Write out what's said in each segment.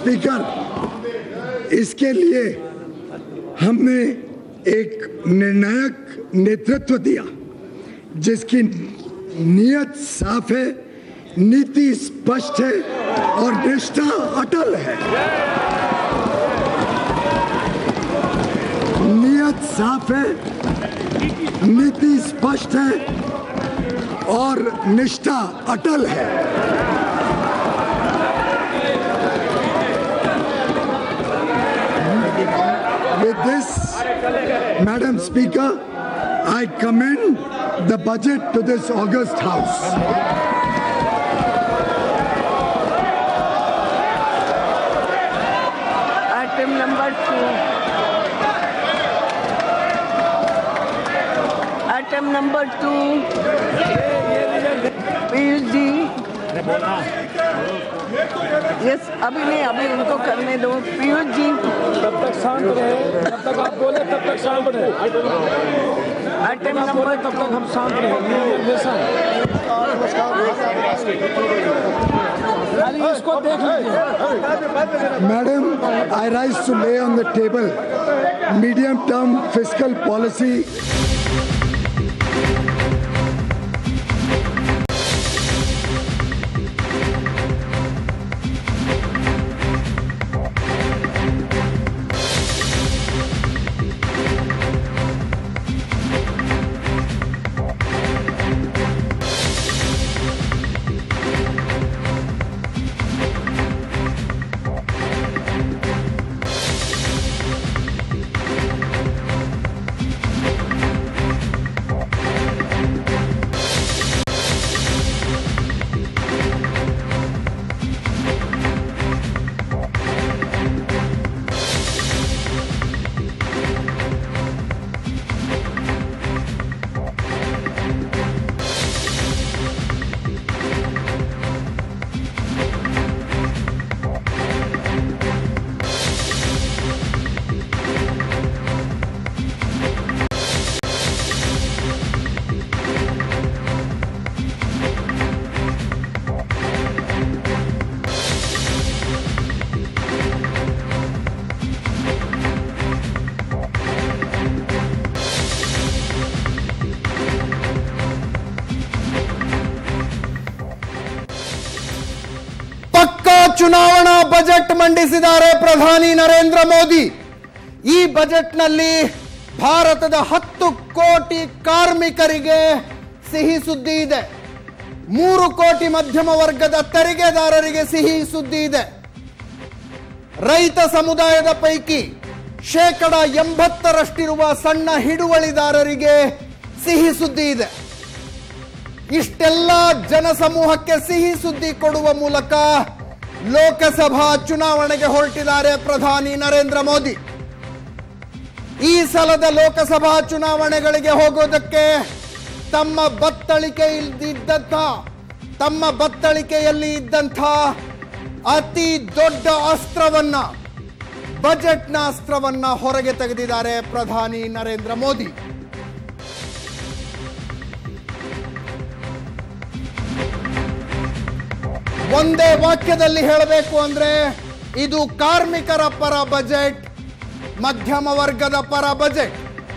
Speaker इसके लिए हमने एक निर्णायक नेतृत्व दिया जिसकी नीयत साफ है नीति स्पष्ट है और निष्ठा अटल है नीयत साफ है नीति स्पष्ट है और निष्ठा अटल है With this, Madam Speaker, I commend the budget to this August House. Item number two. Item number two. Piyush ji yes अभी नहीं अभी उनको करने दो पीयूष जी तब तक शांत रहे जब तक आप बोले तब तक शांत रहे आइटम आप बोले नंबर तब तक हम शांत रहे निर्देशन खाली इसको देख लीजिए Madam, I rise to lay on the table medium-term fiscal policy ಪಕ್ಕಾ ಚುನಾವಣಾ ಬಜೆಟ್ ಮಂಡಿಸಿದ್ದಾರೆ ಪ್ರಧಾನಿ ನರೇಂದ್ರ ಮೋದಿ ಈ ಬಜೆಟ್ನಲ್ಲಿ ಭಾರತದ ಹತ್ತು ಕೋಟಿ ಕಾರ್ಮಿಕರಿಗೆ ಸಿಹಿ ಸುದ್ದಿ ಇದೆ ಮೂರು ಕೋಟಿ ಮಧ್ಯಮ ವರ್ಗದ ತೆರಿಗೆದಾರರಿಗೆ ಸಿಹಿ ಸುದ್ದಿ ಇದೆ ರೈತ ಸಮುದಾಯದ ಪೈಕಿ ಶೇಕಡ ಎಂಬತ್ತರಷ್ಟಿರುವ ಸಣ್ಣ ಹಿಡುವಳಿದಾರರಿಗೆ ಸಿಹಿ ಸುದ್ದಿ ಇದೆ ಇಷ್ಟೆಲ್ಲ ಜನಸಮೂಹಕ್ಕೆ ಸಿಹಿ ಸುದ್ದಿ ಕೊಡುವ ಮೂಲಕ ಲೋಕಸಭಾ ಚುನಾವಣೆಗೆ ಹೊರಟಿದ್ದಾರೆ ಪ್ರಧಾನಿ ನರೇಂದ್ರ ಮೋದಿ ಈ ಸಲದ ಲೋಕಸಭಾ ಚುನಾವಣೆಗಳಿಗೆ ಹೋಗೋದಕ್ಕೆ ತಮ್ಮ ಬತ್ತಳಿಕೆ ಇದ್ದಂಥ ತಮ್ಮ ಬತ್ತಳಿಕೆಯಲ್ಲಿ ಇದ್ದಂಥ ಅತಿ ದೊಡ್ಡ ಅಸ್ತ್ರವನ್ನ ಬಜೆಟ್ನ ಅಸ್ತ್ರವನ್ನ ಹೊರಗೆ ತೆಗೆದಿದ್ದಾರೆ ಪ್ರಧಾನಿ ನರೇಂದ್ರ ಮೋದಿ ಒಂದೇ ವಾಕ್ಯದಲ್ಲಿ ಹೇಳಬೇಕು ಅಂದ್ರೆ ಇದು ಕಾರ್ಮಿಕರ ಪರ ಬಜೆಟ್ ಮಧ್ಯಮ ವರ್ಗದ ಪರ ಬಜೆಟ್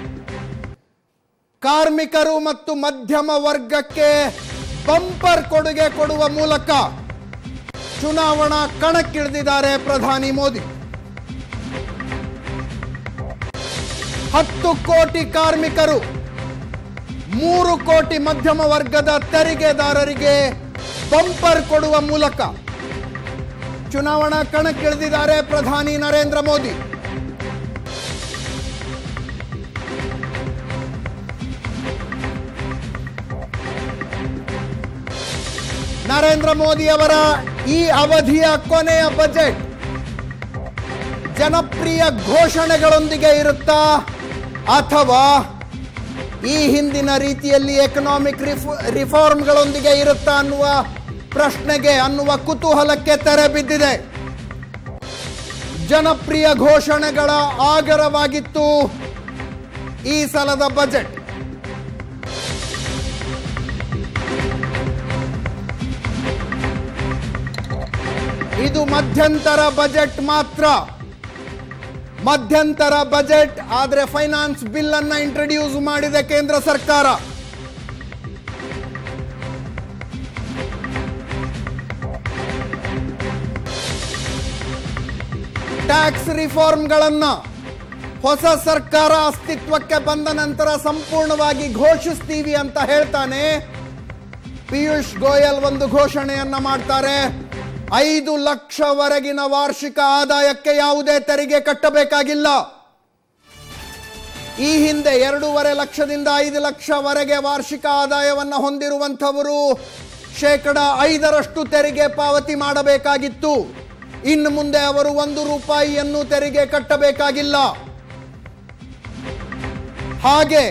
ಕಾರ್ಮಿಕರು ಮತ್ತು ಮಧ್ಯಮ ವರ್ಗಕ್ಕೆ ಬಂಪರ್ ಕೊಡುಗೆ ಕೊಡುವ ಮೂಲಕ ಚುನಾವಣಾ ಕಣಕ್ಕಿಳಿದಿದ್ದಾರೆ ಪ್ರಧಾನಿ ಮೋದಿ ಹತ್ತು ಕೋಟಿ ಕಾರ್ಮಿಕರು ಮೂರು ಕೋಟಿ ಮಧ್ಯಮ ವರ್ಗದ ತೆರಿಗೆದಾರರಿಗೆ ಬಂಪರ್ ಕೊಡುವ ಮೂಲಕ ಚುನಾವಣಾ ಕಣಕ್ಕಿಳಿದಿದ್ದಾರೆ ಪ್ರಧಾನಿ ನರೇಂದ್ರ ಮೋದಿ ನರೇಂದ್ರ ಮೋದಿ ಅವರ ಈ ಅವಧಿಯ ಕೊನೆಯ ಬಜೆಟ್ ಜನಪ್ರಿಯ ಘೋಷಣೆಗಳೊಂದಿಗೆ ಇರುತ್ತಾ ಅಥವಾ ಈ ಹಿಂದಿನ ರೀತಿಯಲ್ಲಿ ಎಕನಾಮಿಕ್ ರಿಫಾರ್ಮ್ಗಳೊಂದಿಗೆ ಇರುತ್ತಾ ಅನ್ನುವ ಪ್ರಶ್ನೆಗೆ ಅನ್ನುವ ಕುತೂಹಲಕ್ಕೆ ತೆರೆ ಬಿದ್ದಿದೆ ಜನಪ್ರಿಯ ಘೋಷಣೆಗಳ ಆಗರವಾಗಿತ್ತು ಈ ಸಲದ ಬಜೆಟ್ ಇದು ಮಧ್ಯಂತರ ಬಜೆಟ್ ಮಾತ್ರ ಮಧ್ಯಂತರ ಬಜೆಟ್ ಆದರೆ ಫೈನಾನ್ಸ್ ಬಿಲ್ ಅನ್ನ ಇಂಟ್ರೊಡ್ಯೂಸ್ ಮಾಡಿದೆ ಕೇಂದ್ರ ಸರ್ಕಾರ ಟ್ಯಾಕ್ಸ್ ರಿಫಾರ್ಮ್ಗಳನ್ನ ಹೊಸ ಸರ್ಕಾರ ಅಸ್ತಿತ್ವಕ್ಕೆ ಬಂದ ನಂತರ ಸಂಪೂರ್ಣವಾಗಿ ಘೋಷಿಸ್ತೀವಿ ಅಂತ ಹೇಳ್ತಾನೆ ಪಿಯೂಷ್ ಗೋಯಲ್ ಒಂದು ಘೋಷಣೆಯನ್ನ ಮಾಡ್ತಾರೆ ಐದು ಲಕ್ಷವರೆಗಿನ ವಾರ್ಷಿಕ ಆದಾಯಕ್ಕೆ ಯಾವುದೇ ತೆರಿಗೆ ಕಟ್ಟಬೇಕಾಗಿಲ್ಲ ಈ ಹಿಂದೆ ಎರಡೂವರೆ ಲಕ್ಷದಿಂದ ಐದು ಲಕ್ಷವರೆಗೆ ವಾರ್ಷಿಕ ಆದಾಯವನ್ನು ಹೊಂದಿರುವಂಥವರು ಶೇಕಡ ಐದರಷ್ಟು ತೆರಿಗೆ ಪಾವತಿ ಮಾಡಬೇಕಾಗಿತ್ತು ಇನ್ನು ಮುಂದೆ ಅವರು ಒಂದು ರೂಪಾಯಿಯನ್ನು ತೆರಿಗೆ ಕಟ್ಟಬೇಕಾಗಿಲ್ಲ ಹಾಗೆ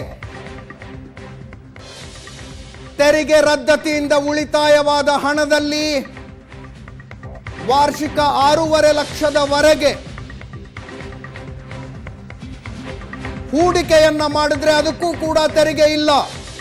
ತೆರಿಗೆ ರದ್ದತಿಯಿಂದ ಉಳಿತಾಯವಾದ ಹಣದಲ್ಲಿ ವಾರ್ಷಿಕ ಆರೂವರೆ ಲಕ್ಷದವರೆಗೆ ಹೂಡಿಕೆಯನ್ನ ಮಾಡಿದ್ರೆ ಅದಕ್ಕೂ ಕೂಡ ತೆರಿಗೆ ಇಲ್ಲ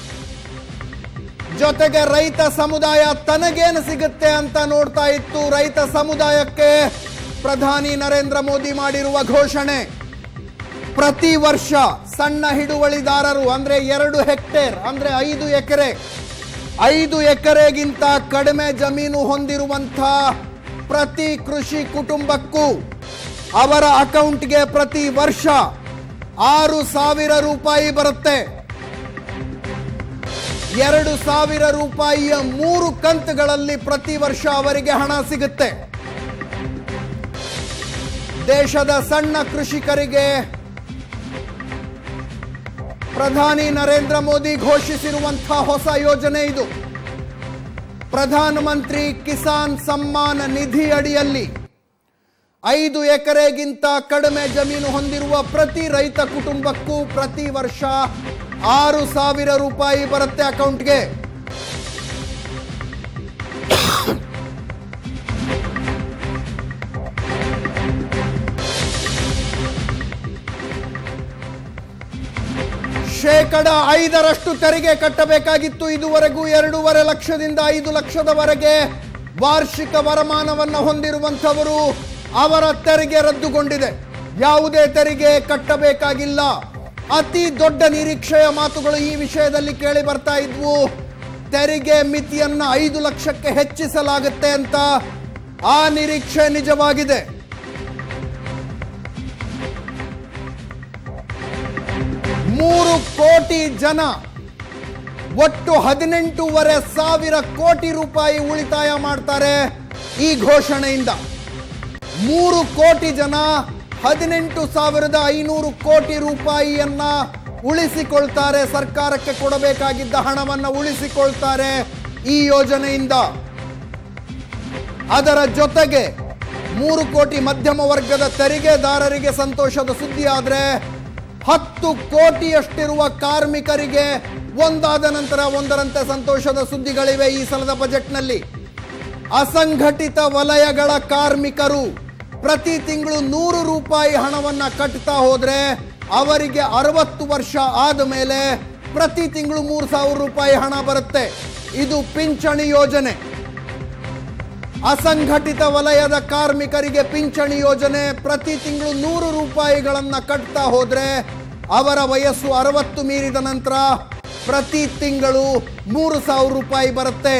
ಜೊತೆಗೆ ರೈತ ಸಮುದಾಯ ತನಗೇನು ಸಿಗುತ್ತೆ ಅಂತ ನೋಡ್ತಾ ಇತ್ತು ರೈತ ಸಮುದಾಯಕ್ಕೆ ಪ್ರಧಾನಿ ನರೇಂದ್ರ ಮೋದಿ ಮಾಡಿರುವ ಘೋಷಣೆ ಪ್ರತಿ ವರ್ಷ ಸಣ್ಣ ಹಿಡುವಳಿದಾರರು ಅಂದ್ರೆ ಎರಡು ಹೆಕ್ಟೇರ್ ಅಂದ್ರೆ ಐದು ಎಕರೆ ಐದು ಎಕರೆಗಿಂತ ಕಡಿಮೆ ಜಮೀನು ಹೊಂದಿರುವಂಥ ಪ್ರತಿ ಕೃಷಿ ಕುಟುಂಬಕ್ಕೂ ಅವರ ಅಕೌಂಟ್ಗೆ ಪ್ರತಿ ವರ್ಷ ಆರು ಸಾವಿರ ರೂಪಾಯಿ ಬರುತ್ತೆ ಎರಡು ಸಾವಿರ ರೂಪಾಯಿಯ ಮೂರು ಕಂತುಗಳಲ್ಲಿ ಪ್ರತಿ ವರ್ಷ ಅವರಿಗೆ ಹಣ ಸಿಗುತ್ತೆ ದೇಶದ ಸಣ್ಣ ಕೃಷಿಕರಿಗೆ ಪ್ರಧಾನಿ ನರೇಂದ್ರ ಮೋದಿ ಘೋಷಿಸಿರುವಂತಹ ಹೊಸ ಯೋಜನೆ ಇದು ಪ್ರಧಾನಮಂತ್ರಿ ಕಿಸಾನ್ ಸಮ್ಮಾನ್ ನಿಧಿ ಅಡಿಯಲ್ಲಿ ಐದು ಎಕರೆಗಿಂತ ಕಡಿಮೆ ಜಮೀನು ಹೊಂದಿರುವ ಪ್ರತಿ ರೈತ ಕುಟುಂಬಕ್ಕೂ ಪ್ರತಿ ವರ್ಷ ಆರು ಸಾವಿರ ರೂಪಾಯಿ ಬರುತ್ತೆ ಅಕೌಂಟ್ಗೆ ಶೇಕಡ ಐದರಷ್ಟು ತೆರಿಗೆ ಕಟ್ಟಬೇಕಾಗಿತ್ತು ಇದುವರೆಗೂ ಎರಡೂವರೆ ಲಕ್ಷದಿಂದ ಐದು ಲಕ್ಷದವರೆಗೆ ವಾರ್ಷಿಕ ವರಮಾನವನ್ನು ಹೊಂದಿರುವಂಥವರು ಅವರ ತೆರಿಗೆ ರದ್ದುಗೊಂಡಿದೆ ಯಾವುದೇ ತೆರಿಗೆ ಕಟ್ಟಬೇಕಾಗಿಲ್ಲ ಅತಿ ದೊಡ್ಡ ನಿರೀಕ್ಷೆಯ ಮಾತುಗಳು ಈ ವಿಷಯದಲ್ಲಿ ಕೇಳಿ ಬರ್ತಾ ಇದ್ವು ತೆರಿಗೆ ಮಿತಿಯನ್ನ ಐದು ಲಕ್ಷಕ್ಕೆ ಹೆಚ್ಚಿಸಲಾಗುತ್ತೆ ಅಂತ ಆ ನಿರೀಕ್ಷೆ ನಿಜವಾಗಿದೆ ಮೂರು ಕೋಟಿ ಜನ ಒಟ್ಟು ಹದಿನೆಂಟೂವರೆ ಸಾವಿರ ಕೋಟಿ ರೂಪಾಯಿ ಉಳಿತಾಯ ಮಾಡ್ತಾರೆ ಈ ಘೋಷಣೆಯಿಂದ ಮೂರು ಕೋಟಿ ಜನ ಹದಿನೆಂಟು ಸಾವಿರದ ಐನೂರು ಕೋಟಿ ರೂಪಾಯಿಯನ್ನ ಉಳಿಸಿಕೊಳ್ತಾರೆ ಸರ್ಕಾರಕ್ಕೆ ಕೊಡಬೇಕಾಗಿದ್ದ ಹಣವನ್ನ ಉಳಿಸಿಕೊಳ್ತಾರೆ ಈ ಯೋಜನೆಯಿಂದ ಅದರ ಜೊತೆಗೆ ಮೂರು ಕೋಟಿ ಮಧ್ಯಮ ವರ್ಗದ ತೆರಿಗೆದಾರರಿಗೆ ಸಂತೋಷದ ಸುದ್ದಿ ಆದ್ರೆ ಹತ್ತು ಕೋಟಿಯಷ್ಟಿರುವ ಕಾರ್ಮಿಕರಿಗೆ ಒಂದಾದ ನಂತರ ಒಂದರಂತೆ ಸಂತೋಷದ ಸುದ್ದಿಗಳಿವೆ ಈ ಸಲದ ಬಜೆಟ್ನಲ್ಲಿ ಅಸಂಘಟಿತ ವಲಯಗಳ ಕಾರ್ಮಿಕರು ಪ್ರತಿ ತಿಂಗಳು ನೂರು ರೂಪಾಯಿ ಹಣವನ್ನ ಕಟ್ತಾ ಹೋದ್ರೆ ಅವರಿಗೆ ಅರವತ್ತು ವರ್ಷ ಆದ ಮೇಲೆ ಪ್ರತಿ ತಿಂಗಳು ಮೂರು ಸಾವಿರ ರೂಪಾಯಿ ಹಣ ಬರುತ್ತೆ ಇದು ಪಿಂಚಣಿ ಯೋಜನೆ ಅಸಂಘಟಿತ ವಲಯದ ಕಾರ್ಮಿಕರಿಗೆ ಪಿಂಚಣಿ ಯೋಜನೆ ಪ್ರತಿ ತಿಂಗಳು ನೂರು ರೂಪಾಯಿಗಳನ್ನ ಕಟ್ತಾ ಹೋದ್ರೆ ಅವರ ವಯಸ್ಸು ಅರವತ್ತು ಮೀರಿದ ನಂತರ ಪ್ರತಿ ತಿಂಗಳು ಮೂರು ಸಾವಿರ ರೂಪಾಯಿ ಬರುತ್ತೆ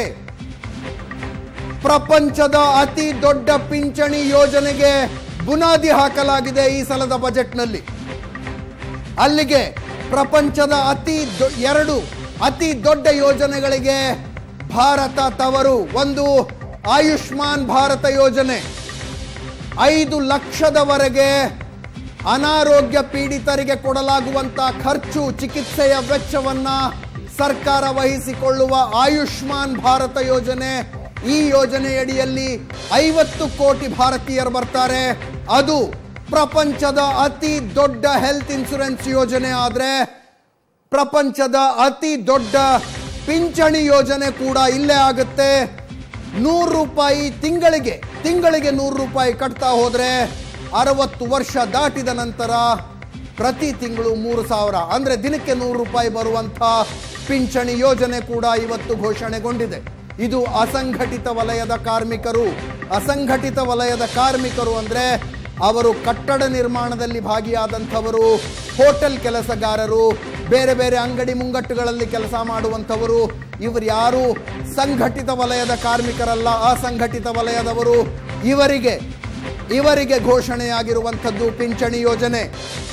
ಪ್ರಪಂಚದ ಅತಿ ದೊಡ್ಡ ಪಿಂಚಣಿ ಯೋಜನೆಗೆ ಬುನಾದಿ ಹಾಕಲಾಗಿದೆ ಈ ಸಲದ ಬಜೆಟ್ನಲ್ಲಿ ಅಲ್ಲಿಗೆ ಪ್ರಪಂಚದ ಅತಿ ದೊ- ಎರಡು ಅತಿ ದೊಡ್ಡ ಯೋಜನೆಗಳಿಗೆ ಭಾರತ ತವರು ಒಂದು ಆಯುಷ್ಮಾನ್ ಭಾರತ ಯೋಜನೆ ಐದು ಲಕ್ಷದವರೆಗೆ ಅನಾರೋಗ್ಯ ಪೀಡಿತರಿಗೆ ಕೊಡಲಾಗುವಂತ ಖರ್ಚು ಚಿಕಿತ್ಸೆಯ ವೆಚ್ಚವನ್ನ ಸರ್ಕಾರ ವಹಿಸಿಕೊಳ್ಳುವ ಆಯುಷ್ಮಾನ್ ಭಾರತ ಯೋಜನೆ ಈ ಯೋಜನೆಯಡಿಯಲ್ಲಿ ಐವತ್ತು ಕೋಟಿ ಭಾರತೀಯರು ಬರ್ತಾರೆ ಅದು ಪ್ರಪಂಚದ ಅತಿ ದೊಡ್ಡ ಹೆಲ್ತ್ ಇನ್ಶೂರೆನ್ಸ್ ಯೋಜನೆ ಆದ್ರೆ ಪ್ರಪಂಚದ ಅತಿ ದೊಡ್ಡ ಪಿಂಚಣಿ ಯೋಜನೆ ಕೂಡ ಇಲ್ಲೇ ಆಗುತ್ತೆ ನೂರು ರೂಪಾಯಿ ತಿಂಗಳಿಗೆ ತಿಂಗಳಿಗೆ ನೂರು ರೂಪಾಯಿ ಕಟ್ತಾ ಹೋದ್ರೆ ಅರವತ್ತು ವರ್ಷ ದಾಟಿದ ನಂತರ ಪ್ರತಿ ತಿಂಗಳು ಮೂರು ಸಾವಿರ ಅಂದ್ರೆ ದಿನಕ್ಕೆ ನೂರು ರೂಪಾಯಿ ಬರುವಂಥ ಪಿಂಚಣಿ ಯೋಜನೆ ಕೂಡ ಇವತ್ತು ಘೋಷಣೆಗೊಂಡಿದೆ ಇದು ಅಸಂಘಟಿತ ವಲಯದ ಕಾರ್ಮಿಕರು ಅಸಂಘಟಿತ ವಲಯದ ಕಾರ್ಮಿಕರು ಅಂದರೆ ಅವರು ಕಟ್ಟಡ ನಿರ್ಮಾಣದಲ್ಲಿ ಭಾಗಿಯಾದಂಥವರು ಹೋಟೆಲ್ ಕೆಲಸಗಾರರು ಬೇರೆ ಬೇರೆ ಅಂಗಡಿ ಮುಂಗಟ್ಟುಗಳಲ್ಲಿ ಕೆಲಸ ಮಾಡುವಂಥವರು ಇವರು ಯಾರು ಸಂಘಟಿತ ವಲಯದ ಕಾರ್ಮಿಕರಲ್ಲ ಅಸಂಘಟಿತ ವಲಯದವರು ಇವರಿಗೆ ಇವರಿಗೆ ಘೋಷಣೆಯಾಗಿರುವಂಥದ್ದು ಪಿಂಚಣಿ ಯೋಜನೆ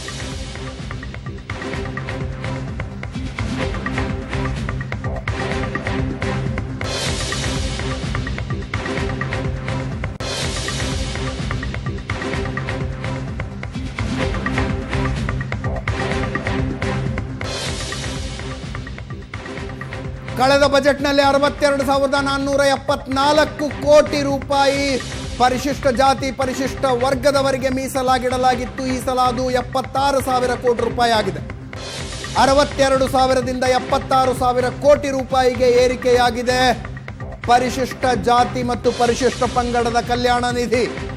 ಕಳೆದ ಬಜೆಟ್ನಲ್ಲಿ ಅರವತ್ತೆರಡು ಸಾವಿರದ ನಾನ್ನೂರ ಎಪ್ಪತ್ನಾಲ್ಕು ಕೋಟಿ ರೂಪಾಯಿ ಪರಿಶಿಷ್ಟ ಜಾತಿ ಪರಿಶಿಷ್ಟ ವರ್ಗದವರಿಗೆ ಮೀಸಲಾಗಿಡಲಾಗಿತ್ತು ಈ ಸಲ ಅದು ಎಪ್ಪತ್ತಾರು ಸಾವಿರ ಕೋಟಿ ರೂಪಾಯಿ ಆಗಿದೆ ಅರವತ್ತೆರಡು ಸಾವಿರದಿಂದ ಎಪ್ಪತ್ತಾರು ಸಾವಿರ ಕೋಟಿ ರೂಪಾಯಿಗೆ ಏರಿಕೆಯಾಗಿದೆ ಪರಿಶಿಷ್ಟ ಜಾತಿ ಮತ್ತು ಪರಿಶಿಷ್ಟ ಪಂಗಡದ ಕಲ್ಯಾಣ ನಿಧಿ